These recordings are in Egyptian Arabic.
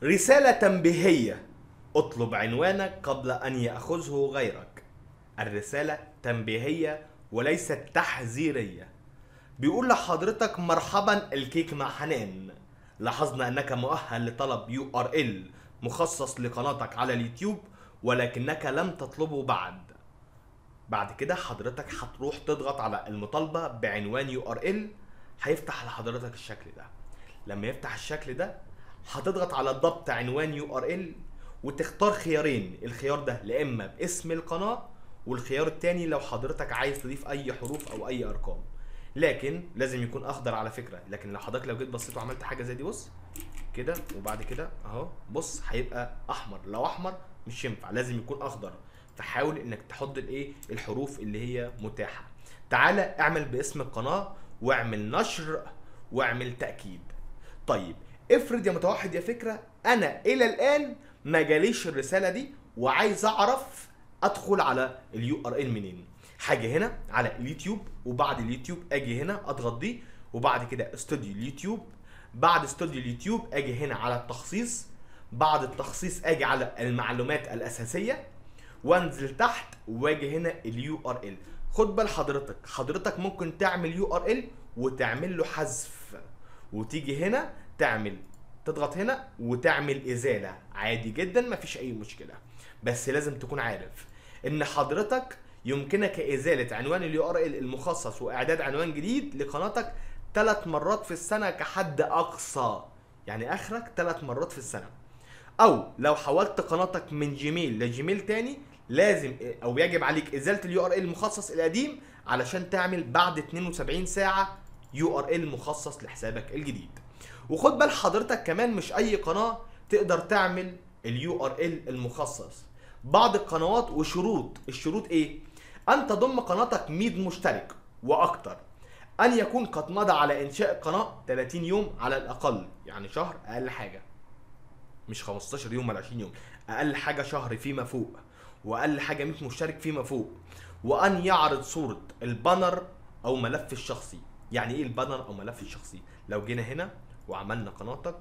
رسالة تنبيهية اطلب عنوانك قبل أن يأخذه غيرك الرسالة تنبيهية وليست تحذيرية بيقول لحضرتك مرحبا الكيك مع حنان لاحظنا أنك مؤهل لطلب يو ار ال مخصص لقناتك على اليوتيوب ولكنك لم تطلبه بعد بعد كده حضرتك هتروح تضغط على المطالبة بعنوان يو ار ال هيفتح لحضرتك الشكل ده لما يفتح الشكل ده هتضغط على ضبط عنوان يو ار ال وتختار خيارين الخيار ده لا اما باسم القناه والخيار التاني لو حضرتك عايز تضيف اي حروف او اي ارقام لكن لازم يكون اخضر على فكره لكن لو حضرتك لو جيت بصيت وعملت حاجه زي دي بص كده وبعد كده اهو بص هيبقى احمر لو احمر مش ينفع لازم يكون اخضر فحاول انك تحط الايه الحروف اللي هي متاحه تعالى اعمل باسم القناه واعمل نشر واعمل تاكيد طيب افرض يا متوحد يا فكره انا الى الان ما جاليش الرساله دي وعايز اعرف ادخل على اليو ار ال منين حاجه هنا على اليوتيوب وبعد اليوتيوب اجي هنا اضغط دي وبعد كده استوديو اليوتيوب بعد استوديو اليوتيوب اجي هنا على التخصيص بعد التخصيص اجي على المعلومات الاساسيه وانزل تحت واجي هنا اليو ار ال خد بال حضرتك حضرتك ممكن تعمل يو ار ال وتعمل له حذف وتيجي هنا تعمل تضغط هنا وتعمل ازاله عادي جدا مفيش اي مشكله بس لازم تكون عارف ان حضرتك يمكنك ازاله عنوان اليو ار ال المخصص واعداد عنوان جديد لقناتك ثلاث مرات في السنه كحد اقصى يعني اخرك ثلاث مرات في السنه او لو حولت قناتك من جيميل لجيميل تاني لازم او يجب عليك ازاله اليو ار ال المخصص القديم علشان تعمل بعد 72 ساعه يو ار ال مخصص لحسابك الجديد وخد بال حضرتك كمان مش اي قناه تقدر تعمل اليو ار ال المخصص بعض القنوات وشروط الشروط ايه ان تضم قناتك 100 مشترك واكتر ان يكون قد مضى على انشاء القناه 30 يوم على الاقل يعني شهر اقل حاجه مش 15 يوم ولا 20 يوم اقل حاجه شهر فيما فوق واقل حاجه 100 مشترك فيما فوق وان يعرض صوره البانر او ملف الشخصي يعني ايه البانر او ملف الشخصي لو جينا هنا وعملنا قناتك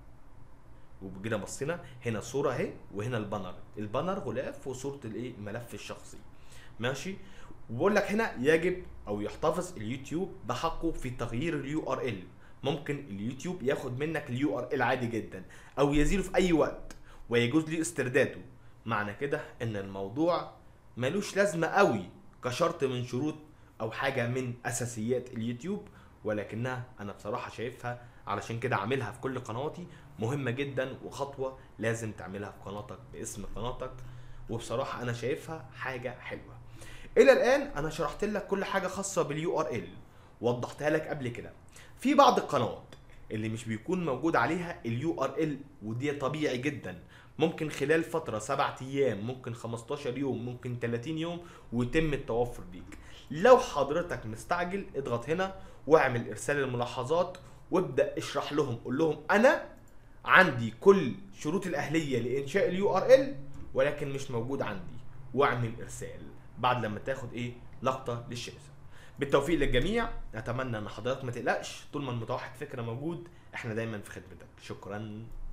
وجينا بصينا هنا صوره اهي وهنا البانر البانر غلاف وصوره الايه الملف الشخصي ماشي وبقول لك هنا يجب او يحتفظ اليوتيوب بحقه في تغيير اليو ار ال ممكن اليوتيوب ياخد منك اليو ار ال عادي جدا او يزيله في اي وقت ويجوز لي استرداده معنى كده ان الموضوع ملوش لازمه قوي كشرط من شروط او حاجه من اساسيات اليوتيوب ولكنها انا بصراحه شايفها علشان كده عاملها في كل قنواتي مهمه جدا وخطوه لازم تعملها في قناتك باسم قناتك وبصراحه انا شايفها حاجه حلوه الى الان انا شرحت لك كل حاجه خاصه باليو ار ال وضحتها لك قبل كده في بعض القنوات اللي مش بيكون موجود عليها اليو ار ال ودي طبيعي جدا ممكن خلال فترة سبعة أيام ممكن 15 يوم ممكن 30 يوم ويتم التوفر ليك لو حضرتك مستعجل اضغط هنا واعمل إرسال الملاحظات وابدأ اشرح لهم قول لهم أنا عندي كل شروط الأهلية لإنشاء اليو ار ال ولكن مش موجود عندي واعمل إرسال بعد لما تاخد إيه لقطة للشاشة بالتوفيق للجميع اتمنى ان حضرتك ما تقلقش طول ما المتوحد فكره موجود احنا دايما في خدمتك شكرا